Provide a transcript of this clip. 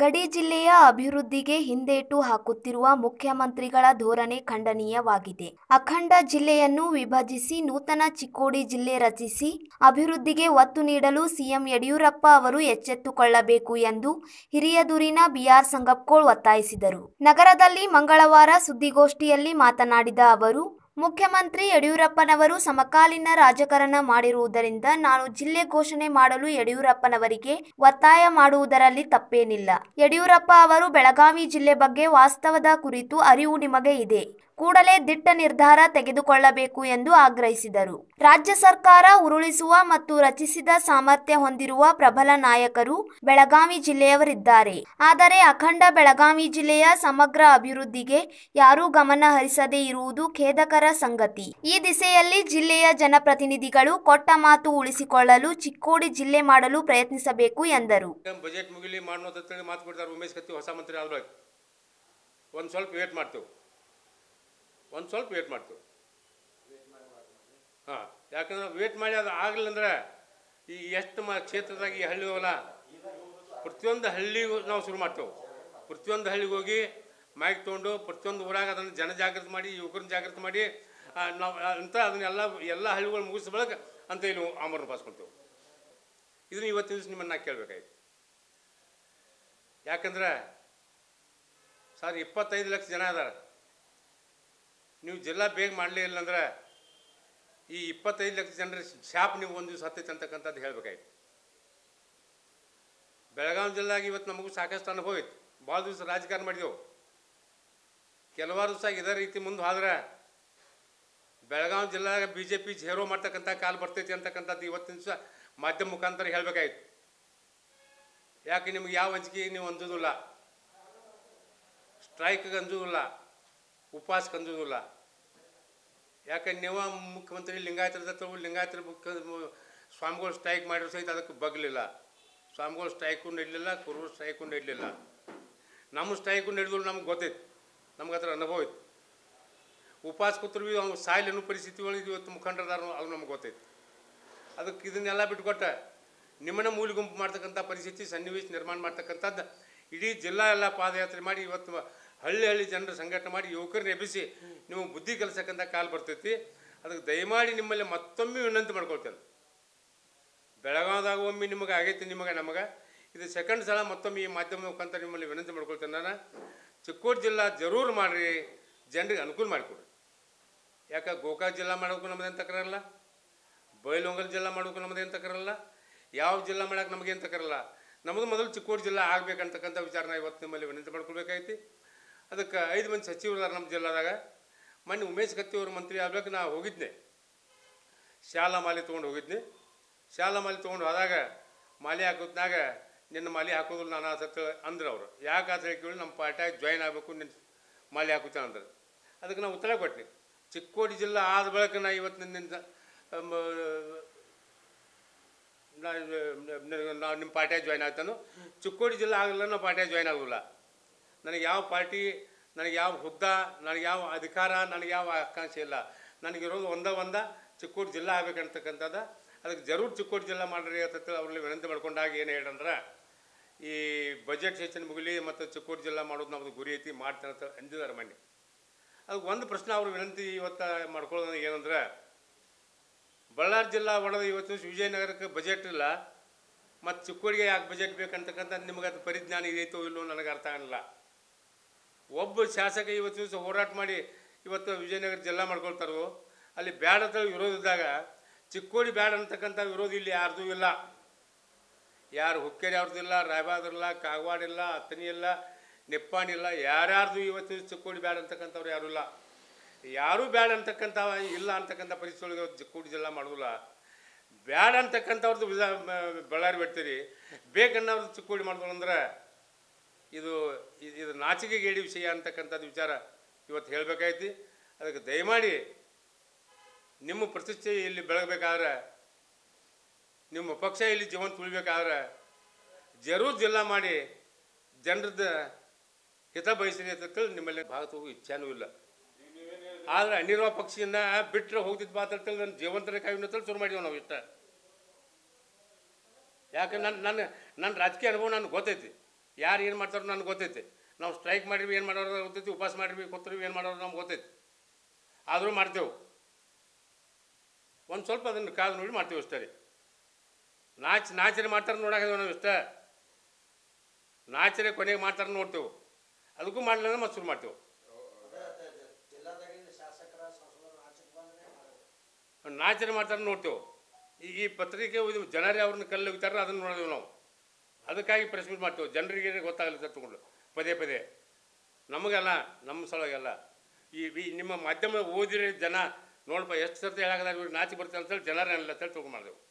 ಗಡಿ ಜಿಲ್ಲೆಯ ಅಭಿವೃದ್ಧಿಗೆ ಹಿಂದೇಟು ಹಾಕುತ್ತಿರುವ ಮುಖ್ಯಮಂತ್ರಿಗಳ ಧೋರಣೆ ಖಂಡನೀಯವಾಗಿದೆ ಅಖಂಡ ಜಿಲ್ಲೆಯನ್ನು ವಿಭಜಿಸಿ ನೂತನ ಚಿಕ್ಕೋಡಿ ಜಿಲ್ಲೆ ರಚಿಸಿ ಅಭಿವೃದ್ಧಿಗೆ ಒತ್ತು ನೀಡಲು ಸಿಎಂ ಯಡಿಯೂರಪ್ಪ ಅವರು ಎಚ್ಚೆತ್ತುಕೊಳ್ಳಬೇಕು ಎಂದು ಹಿರಿಯದೂರಿನ ಬಿಆರ್ ಸಂಗಪ್ಕೋಳ್ ಒತ್ತಾಯಿಸಿದರು ನಗರದಲ್ಲಿ ಮಂಗಳವಾರ ಸುದ್ದಿಗೋಷ್ಠಿಯಲ್ಲಿ ಮಾತನಾಡಿದ ಅವರು ಮುಖ್ಯಮಂತ್ರಿ ಯಡಿಯೂರಪ್ಪನವರು ಸಮಕಾಲೀನ ರಾಜಕಾರಣ ಮಾಡಿರುವುದರಿಂದ ನಾನು ಜಿಲ್ಲೆ ಘೋಷಣೆ ಮಾಡಲು ಯಡಿಯೂರಪ್ಪನವರಿಗೆ ಒತ್ತಾಯ ಮಾಡುವುದರಲ್ಲಿ ತಪ್ಪೇನಿಲ್ಲ ಯಡಿಯೂರಪ್ಪ ಅವರು ಬೆಳಗಾವಿ ಜಿಲ್ಲೆ ಬಗ್ಗೆ ವಾಸ್ತವದ ಕುರಿತು ಅರಿವು ನಿಮಗೆ ಇದೆ ಕೂಡಲೇ ದಿಟ್ಟ ನಿರ್ಧಾರ ತೆಗೆದುಕೊಳ್ಳಬೇಕು ಎಂದು ಆಗ್ರಹಿಸಿದರು ರಾಜ್ಯ ಸರ್ಕಾರ ಉರುಳಿಸುವ ಮತ್ತು ರಚಿಸಿದ ಸಾಮರ್ಥ್ಯ ಹೊಂದಿರುವ ಪ್ರಬಲ ನಾಯಕರು ಬೆಳಗಾವಿ ಜಿಲ್ಲೆಯವರಿದ್ದಾರೆ ಆದರೆ ಅಖಂಡ ಬೆಳಗಾವಿ ಜಿಲ್ಲೆಯ ಸಮಗ್ರ ಅಭಿವೃದ್ಧಿಗೆ ಯಾರೂ ಗಮನ ಹರಿಸದೇ ಇರುವುದು ಖೇದಕರ ಸಂಗತಿ ಈ ದಿಸೆಯಲ್ಲಿ ಜಿಲ್ಲೆಯ ಜನಪ್ರತಿನಿಧಿಗಳು ಕೊಟ್ಟ ಮಾತು ಉಳಿಸಿಕೊಳ್ಳಲು ಚಿಕ್ಕೋಡಿ ಜಿಲ್ಲೆ ಮಾಡಲು ಪ್ರಯತ್ನಿಸಬೇಕು ಎಂದರು ಬಜೆಟ್ ಮುಗಿಲಿ ಮಾಡೋದು ಅಂತೇಳಿ ಮಾತು ಕೊಡ್ತಾರೆ ಉಮೇಶ್ ಕತ್ತಿ ಹೊಸ ಮಂತ್ರಿ ಆದ್ರೊಳಗೆ ಒಂದು ಸ್ವಲ್ಪ ವೇಟ್ ಮಾಡ್ತೇವೆ ಒಂದು ಸ್ವಲ್ಪ ವೇಟ್ ಮಾಡ್ತೇವೆ ಹಾಂ ಯಾಕಂದ್ರೆ ವೇಟ್ ಮಾಡಿ ಅದು ಆಗಲಿಲ್ಲ ಅಂದ್ರೆ ಈ ಎಷ್ಟು ಮ ಕ್ಷೇತ್ರದಾಗ ಈ ಹಳ್ಳಿ ಹೋಗಲ್ಲ ಪ್ರತಿಯೊಂದು ಹಳ್ಳಿಗೂ ನಾವು ಶುರು ಮಾಡ್ತೇವೆ ಪ್ರತಿಯೊಂದು ಹಳ್ಳಿಗೆ ಹೋಗಿ ಮೈಕ್ ತೊಗೊಂಡು ಪ್ರತಿಯೊಂದು ಊರಾಗ ಅದನ್ನು ಜನಜಾಗೃತಿ ಮಾಡಿ ಯುವಕರನ್ನ ಜಾಗೃತಿ ಮಾಡಿ ಆ, ನಾವು ಅಂತ ಅದನ್ನೆಲ್ಲ ಎಲ್ಲ ಹಳ್ಳಿಗಳು ಮುಗಿಸಿದ ಬಳಿಕ ಅಂತ ಇಲ್ಲಿ ಆಮರಣ ಪಾಸ್ಕೊಳ್ತೇವೆ ಇದನ್ನು ಇವತ್ತಿನ ದಿವಸ ನಿಮ್ಮನ್ನು ನಾ ಕೇಳಬೇಕಾಯ್ತು ಯಾಕಂದ್ರೆ ಸರ್ ಇಪ್ಪತ್ತೈದು ಲಕ್ಷ ಜನ ಅದಾರ ನೀವು ಜಿಲ್ಲಾ ಬೇಗ ಮಾಡಲೇ ಇಲ್ಲ ಅಂದ್ರೆ ಈ ಇಪ್ಪತ್ತೈದು ಲಕ್ಷ ಜನರ ಶಾಪ್ ನೀವು ಒಂದು ದಿವಸ ಹತ್ತೈತೆ ಅಂತಕ್ಕಂಥದ್ದು ಹೇಳ್ಬೇಕಾಯ್ತು ಬೆಳಗಾವಿ ಜಿಲ್ಲೆಯಾಗ ಇವತ್ತು ನಮಗೂ ಸಾಕಷ್ಟು ಅನುಭವ ಐತಿ ಭಾಳ ದಿವಸ ರಾಜಕಾರಣ ಮಾಡಿದೆವು ಕೆಲವಾರು ದಿವಸ ಇದೇ ರೀತಿ ಮುಂದೆ ಹೋದ್ರೆ ಬೆಳಗಾವಿ ಜಿಲ್ಲೆಯಾಗ ಬಿ ಜೆ ಪಿ ಝೇರೋ ಮಾಡ್ತಕ್ಕಂಥ ಕಾಲ ಬರ್ತೈತಿ ಅಂತಕ್ಕಂಥದ್ದು ಇವತ್ತಿನ ದಿವಸ ಮಾಧ್ಯಮ ಮುಖಾಂತರ ಹೇಳ್ಬೇಕಾಯ್ತು ಯಾಕೆ ನಿಮ್ಗೆ ಯಾವ ಅಂಜಿಕೆ ನೀವು ಅಂಜೋದಿಲ್ಲ ಸ್ಟ್ರೈಕ್ಗೆ ಅಂಜೋದಿಲ್ಲ ಉಪವಾಸಕ್ಕೆ ಅಂಜೋದಿಲ್ಲ ಯಾಕೆ ನೀವು ಮುಖ್ಯಮಂತ್ರಿ ಲಿಂಗಾಯತರ ಹತ್ರ ಲಿಂಗಾಯತರ ಮುಖ್ಯ ಸ್ವಾಮಿಗಳು ಸ್ಟ್ರೈಕ್ ಮಾಡಿರೋ ಸಹಿತ ಅದಕ್ಕೆ ಬಗ್ಲಿಲ್ಲ ಸ್ವಾಮಿಗಳು ಸ್ಟ್ರೈಕು ನಡಲಿಲ್ಲ ಕುರುಬರು ಸ್ಟ್ರೈಕು ನಡಲಿಲ್ಲ ನಮ್ಮ ಸ್ಟ್ರೈಕು ನಡೆದ್ರು ನಮ್ಗೆ ಗೊತ್ತೈತಿ ನಮ್ಗೆ ಅದ್ರ ಅನುಭವ ಐತಿ ಉಪವಾಸ ಕೂತ್ರು ಭೀ ಅವ್ನು ಸಾಯಿಲ್ ಅನ್ನೋ ಪರಿಸ್ಥಿತಿ ಒಳಗೆ ಇವತ್ತು ಮುಖಂಡರದಾರ ಅದು ನಮ್ಗೆ ಗೊತ್ತೈತಿ ಅದಕ್ಕೆ ಇದನ್ನೆಲ್ಲ ಬಿಟ್ಕೊಟ್ಟ ನಿಮ್ಮನ್ನ ಮೂಲಿ ಗುಂಪು ಮಾಡ್ತಕ್ಕಂಥ ಪರಿಸ್ಥಿತಿ ಸನ್ನಿವೇಶ ನಿರ್ಮಾಣ ಮಾಡ್ತಕ್ಕಂಥದ್ದು ಇಡೀ ಜಿಲ್ಲಾ ಎಲ್ಲ ಪಾದಯಾತ್ರೆ ಮಾಡಿ ಇವತ್ತು ಹಳ್ಳಿ ಹಳ್ಳಿ ಜನರ ಸಂಘಟನೆ ಮಾಡಿ ಯುವಕರನ್ನ ಎಬ್ಬಿಸಿ ನೀವು ಬುದ್ಧಿ ಕಲಿಸಕ್ಕಂಥ ಕಾಲ ಬರ್ತೈತಿ ಅದಕ್ಕೆ ದಯಮಾಡಿ ನಿಮ್ಮಲ್ಲಿ ಮತ್ತೊಮ್ಮೆ ವಿನಂತಿ ಮಾಡ್ಕೊಳ್ತೇನೆ ಬೆಳಗಾವದಾಗ ಒಮ್ಮೆ ನಿಮಗೆ ಆಗೈತಿ ನಿಮಗೆ ನಮಗೆ ಇದು ಸೆಕೆಂಡ್ ಸಲ ಮತ್ತೊಮ್ಮೆ ಈ ಮಾಧ್ಯಮ ಮುಖಾಂತರ ನಿಮ್ಮಲ್ಲಿ ವಿನಂತಿ ಮಾಡ್ಕೊಳ್ತೇನೆ ನಾನು ಚಿಕ್ಕೋಡಿ ಜಿಲ್ಲಾ ಜರೂರು ಮಾಡಿರಿ ಜನರಿಗೆ ಅನುಕೂಲ ಮಾಡಿಕೊಡ್ರಿ ಯಾಕೆ ಗೋಕಾಕ್ ಜಿಲ್ಲಾ ಮಾಡೋಕ್ಕೂ ನಮ್ಮದೇನು ತಕರಲ್ಲ ಬೈಲೊಂಗಲ್ ಜಿಲ್ಲಾ ಮಾಡೋಕ್ಕೂ ನಮ್ಮದೇನು ತಕರಲ್ಲ ಯಾವ ಜಿಲ್ಲಾ ಮಾಡೋಕೆ ನಮಗೇನು ತಕರಲ್ಲ ನಮ್ಮದು ಮೊದಲು ಚಿಕ್ಕೋಡಿ ಜಿಲ್ಲಾ ಆಗ್ಬೇಕಂತಕ್ಕಂಥ ವಿಚಾರನ ಇವತ್ತು ನಿಮ್ಮಲ್ಲಿ ವಿನಂತಿ ಮಾಡ್ಕೊಳ್ಬೇಕಾಯ್ತಿ ಅದಕ್ಕೆ ಐದು ಮಂದಿ ಸಚಿವರಿದ್ದಾರೆ ನಮ್ಮ ಜಿಲ್ಲಾದಾಗ ಮೊನ್ನೆ ಉಮೇಶ್ ಕತ್ತಿ ಅವರು ಮಂತ್ರಿ ಆಗ್ಬೇಕು ನಾ ಹೋಗಿದ್ದೆ ಶಾಲಾ ಮಾಲಿ ತೊಗೊಂಡು ಹೋಗಿದ್ನಿ ಶಾಲಾ ಮಾಲಿ ತೊಗೊಂಡು ಹೋದಾಗ ಮಾಲಿ ಹಾಕೋದ್ನಾಗ ನಿನ್ನ ಮಾಲಿ ಹಾಕೋದಿಲ್ಲ ನಾನು ಸತ್ತ ಅಂದ್ರೆ ಅವರು ಯಾಕೆ ಅಂತ ಹೇಳಿ ಕೇಳಿ ನಮ್ಮ ಪಾರ್ಟಿಯಾಗ ಜಾಯ್ನ್ ಆಗಬೇಕು ನಿನ್ನ ಮಾಲಿ ಹಾಕುತ್ತೇನೆ ಅಂದ್ರೆ ಅದಕ್ಕೆ ನಾವು ಉತ್ತರ ಕೊಟ್ಟಿನಿ ಚಿಕ್ಕೋಡಿ ಜಿಲ್ಲಾ ಆದ ಬಳಿಕ ನಾ ಇವತ್ತು ನಿನ್ನಿಂದ ಅಮ್, ನಾ ನಾವು ನಿಮ್ಮ ಪಾರ್ಟಿಯಾಗ ಜಾಯ್ನ್ ಆಗ್ತಾನು ಚಿಕ್ಕೋಡಿ ಜಿಲ್ಲಾ ಆಗಲಿಲ್ಲ ನಾವು ಪಾರ್ಟಿಯಾಗ ಜಾಯ್ನ್ ಆಗೋಲ್ಲ ನನಗೆ ಯಾವ ಪಾರ್ಟಿ ನನಗೆ ಯಾವ ಹುದ್ದ ನನಗೆ ಯಾವ ಅಧಿಕಾರ ನನಗೆ ಯಾವ ಆಕಾಂಕ್ಷೆ ಇಲ್ಲ ನನಗಿರೋದು ಒಂದ ಒಂದ ಚಿಕ್ಕೋಡಿ ಜಿಲ್ಲಾ ಆಗ್ಬೇಕಂತಕ್ಕಂಥದ್ದು ಅದಕ್ಕೆ ಜರೂರು ಚಿಕ್ಕೋಡಿ ಜಿಲ್ಲಾ ಮಾಡ್ರಿ ಅಂತ ಅವ್ರಲ್ಲಿ ವಿನಂತಿ ಮಾಡ್ಕೊಂಡಾಗ ಏನು ಹೇಳಂದ್ರೆ ಈ ಬಜೆಟ್ ಸೆಷನ್ ಮುಗಿಲಿ ಮತ್ತು ಚಿಕ್ಕೋಡಿ ಜಿಲ್ಲಾ ಮಾಡೋದು ನಮ್ಮದು ಗುರಿ ಐತಿ ಮಾಡ್ತೇನೆ ಅಂತ ಅಂದಿದ್ದಾರೆ ಮೊನ್ನೆ ಅದಕ್ಕೆ ಒಂದು ಪ್ರಶ್ನೆ ಅವರು ವಿನಂತಿ ಇವತ್ತು ಮಾಡ್ಕೊಳ್ಳೋದು ಏನಂದ್ರೆ ಬಳ್ಳಾರಿ ಜಿಲ್ಲಾ ಒಳಗೆ ಇವತ್ತು ವಿಜಯನಗರಕ್ಕೆ ಬಜೆಟ್ ಇಲ್ಲ ಮತ್ತು ಚಿಕ್ಕೋಡಿಗೆ ಯಾಕೆ ಬಜೆಟ್ ಬೇಕಂತಕ್ಕಂಥ ನಿಮಗೆ ಅದು ಪರಿಜ್ಞಾನ ಇದೈತೋ ಇಲ್ಲೋ ನನಗೆ ಅರ್ಥ ಆಗಲ್ಲ ಒಬ್ಬ ಶಾಸಕ ಇವತ್ತು ದಿವಸ ಹೋರಾಟ ಮಾಡಿ ಇವತ್ತು ವಿಜಯನಗರ ಜಿಲ್ಲಾ ಮಾಡ್ಕೊಳ್ತಾರೋ ಅಲ್ಲಿ ಬ್ಯಾಡ ಅಂತ ವಿರೋಧ ಇದ್ದಾಗ ಚಿಕ್ಕೋಡಿ ಬ್ಯಾಡ ಅಂತಕ್ಕಂಥ ವಿರೋಧ ಇಲ್ಲಿ ಯಾರ್ದೂ ಇಲ್ಲ ಯಾರು ಹುಕ್ಕೇರಿ ಅವ್ರದ್ದಿಲ್ಲ ರಾಯಬಾದ್ರಿಲ್ಲ ಕಾಗವಾಡ ಇಲ್ಲ ಅತ್ತನಿ ಇಲ್ಲ ನಿಪ್ಪಾಣಿ ಇಲ್ಲ ಯಾರ್ಯಾರ್ದು ಇವತ್ತು ಚಿಕ್ಕೋಡಿ ಬ್ಯಾಡ ಅಂತಕ್ಕಂಥವ್ರು ಯಾರೂ ಇಲ್ಲ ಯಾರೂ ಬ್ಯಾಡ ಅಂತಕ್ಕಂಥ ಇಲ್ಲ ಅಂತಕ್ಕಂಥ ಪರಿಸ್ಥಿತಿ ಒಳಗೆ ಇವತ್ತು ಚಿಕ್ಕೋಡಿ ಜಿಲ್ಲಾ ಮಾಡೋದಿಲ್ಲ ಬ್ಯಾಡ ಅಂತಕ್ಕಂಥವ್ರದ್ದು ವಿಧ ಮ- ಬಳ್ಳಾರಿ ಬಿಡ್ತೀರಿ ಬೇಕನ್ನೋರ್ದು ಚಿಕ್ಕೋಡಿ ಮಾಡೋದು ಅಂದ್ರೆ ಇದು ಇದು- ಇದು ನಾಚಿಕೆಗೇಡಿ ವಿಷಯ ಅಂತಕ್ಕಂಥದ್ದು ವಿಚಾರ ಇವತ್ತು ಹೇಳಬೇಕಾಯ್ತಿ ಅದಕ್ಕೆ ದಯಮಾಡಿ ನಿಮ್ಮ ಪ್ರತಿಷ್ಠೆ ಇಲ್ಲಿ ಬೆಳಗಬೇಕಾದ್ರೆ ನಿಮ್ಮ ಪಕ್ಷ ಇಲ್ಲಿ ಜೀವನ ತುಳಿಬೇಕಾದ್ರೆ ಜರೂರು ಜಿಲ್ಲಾ ಮಾಡಿ ಜನರದ್ದು ಹಿತ ಬಯಸಿರಿ ಅಂತ ತಿಳಿ ನಿಮ್ಮಲ್ಲಿ ಭಾಗತ ಹೋಗೋ ಇಚ್ಛಾನೂ ಇಲ್ಲ ಆದ್ರೆ ಅನಿರ್ವ ಪಕ್ಷಿಯನ್ನ ಬಿಟ್ಟರೆ ಹೋಗ್ತಿದ್ದು ಬಾ ಅಂತ ನನ್ನ ಜೀವಂತರ ಕಾಯಿನ ತಿಳಿ ಶುರು ಮಾಡಿದ್ವಿ ನಾವು ಇಷ್ಟ ಯಾಕೆ ನನ್ನ ನನ್ನ ನನ್ನ ರಾಜಕೀಯ ಅನುಭವ ನನಗೆ ಗೊತ್ತೈತಿ ಯಾರು ಏನು ಮಾಡ್ತಾರೋ ನನಗೆ ಗೊತ್ತೈತಿ ನಾವು ಸ್ಟ್ರೈಕ್ ಮಾಡಿದ್ವಿ ಏನು ಮಾಡೋರು ಗೊತ್ತೈತಿ ಉಪವಾಸ ಮಾಡಿದ್ವಿ ಕೂತ್ರಿವಿ ಏನು ಮಾಡೋರು ನಮ್ಗೆ ಗೊತ್ತೈತಿ ಆದರೂ ಮಾಡ್ತೇವೆ ಒಂದು ಸ್ವಲ್ಪ ಅದನ್ನು ಕಾದು ನೋಡಿ ಮಾಡ್ತೀವಿ ಅಷ್ಟೇ ರೀ ನಾಚ್ ನಾಚನೆ ಮಾಡ್ತಾರೆ ನೋಡಾಕಿದ್ದೇವೆ ನಾವು ಇಷ್ಟ ನಾಚನೆ ಕೊನೆಗೆ ಮಾಡ್ತಾರೆ ನೋಡ್ತೇವೆ ಅದಕ್ಕೂ ಮಾಡಲಿಲ್ಲ ಮತ್ತೆ ಶುರು ಮಾಡ್ತೇವೆ ಜಿಲ್ಲಾದಾಗಿನ ಶಾಸಕರ ಸಂಸದರು ಆಚೆಗೆ ಬಂದ್ರೆ ಮಾಡೋದು. ನಾಚನೆ ಮಾಡ್ತಾರೆ ನೋಡ್ತೇವೆ ಈ ಈ ಪತ್ರಿಕೆ ಓದಿ ಜನರೇ ಅವ್ರನ್ನ ಕಲ್ಲು ಹೋಗ್ತಾರೆ ಅದನ್ನು ನೋಡಿದೆವು ನಾವು ಅದಕ್ಕಾಗಿ ಪ್ರೆಸ್ ಮೀಟ್ ಮಾಡ್ತೇವೆ ಜನರಿಗೆ ಗೊತ್ತಾಗಲಿ ತಗೊಂಡು ಪದೇ ಪದೇ ನಮಗಲ್ಲ ನಮ್ಮ ಸಲುವಾಗಲ್ಲ ಈ ಈ ನಿಮ್ಮ ಮಾಧ್ಯಮ ಓದಿರೋ ಜನ ನೋಡಪ್ಪ ಎಷ್ಟು ಸರ್ತಿ ಹೇಳಾಗದ ಇವ್ರಿಗೆ ನಾಚಿ ಬರ್ತದೆ ಅಂತೇಳಿ ಜನರನ್ನೆಲ್ಲ ತಿಳ್ಕೊಂಡು ಮಾಡಿದೆವು